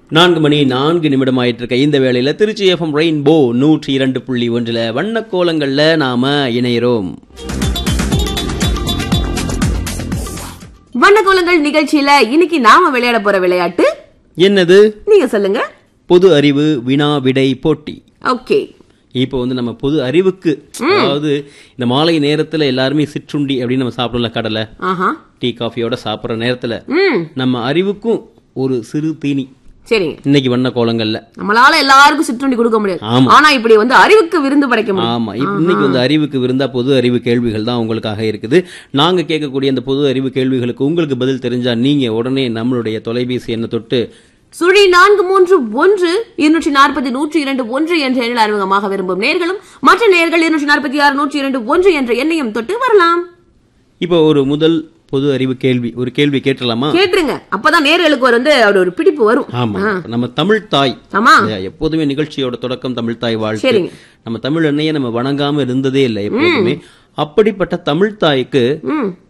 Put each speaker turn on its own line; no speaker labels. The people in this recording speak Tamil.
நான்கு மணி நான்கு நிமிடம் ஆயிட்டு இருக்க இந்த வேளையில திருச்சி எஃப்எம் ரெயின்போ நூற்றி இரண்டு புள்ளி ஒன்றுல வண்ண கோலங்கள்ல நாம இணைகிறோம்
வண்ணக்கோலங்கள் நிகழ்ச்சியில இன்னைக்கு நாம விளையாட போற விளையாட்டு
என்னது
நீங்க சொல்லுங்க
பொது அறிவு வினா விடை போட்டி
ஓகே
இப்போ வந்து நம்ம பொது அறிவுக்கு அதாவது இந்த மாலை நேரத்துல எல்லாருமே சிற்றுண்டி அப்படின்னு நம்ம சாப்பிடல கடலை
ஆஹா
டீ காஃபியோட சாப்பிடுற நேரத்துல
ம்
நம்ம அறிவுக்கும் ஒரு சிறு தீனி
சரிங்க
இன்னைக்கு வண்ண கோலங்கள்ல
நம்மளால எல்லாருக்கும் சிற்றுண்டி கொடுக்க முடியாது
ஆமா.
ஆனா இப்படி வந்து அறிவுக்கு விருந்து படைக்க முடியும்
ஆமா இப்ப இன்னைக்கு வந்து அறிவுக்கு விருந்தா பொது அறிவு கேள்விகள் தான் உங்களுக்காக இருக்குது நாங்க கேட்கக்கூடிய அந்த பொது அறிவு கேள்விகளுக்கு உங்களுக்கு பதில் தெரிஞ்சா நீங்க உடனே நம்மளுடைய தொலைபேசி எண்ணை தொட்டு
சுழி நான்கு மூன்று ஒன்று இருநூற்றி நாற்பத்தி நூற்றி இரண்டு ஒன்று என்ற எண்ணில் அறிமுகமாக விரும்பும் நேர்களும் மற்ற நேர்கள் இருநூற்றி நாற்பத்தி ஆறு நூற்றி இரண்டு ஒன்று என்ற எண்ணையும் தொட்டு வரலாம்
இப்போ ஒரு முதல் பொது அறிவு கேள்வி ஒரு கேள்வி கேட்டலாமா
கேட்டுருங்க அப்பதான் நேர்களுக்கு ஒரு வந்து அப்படி ஒரு பிடிப்பு வரும்
ஆமா நம்ம தமிழ் தாய்
ஆமா
இல்லையா? எப்போதுமே நிகழ்ச்சியோட தொடக்கம் தமிழ் தாய் வாழ்த்து
சரிங்க.
நம்ம தமிழ் அன்னையை நம்ம வணங்காம இருந்ததே இல்லை எப்போதுமே அப்படிப்பட்ட தமிழ் தாய்க்கு
ம்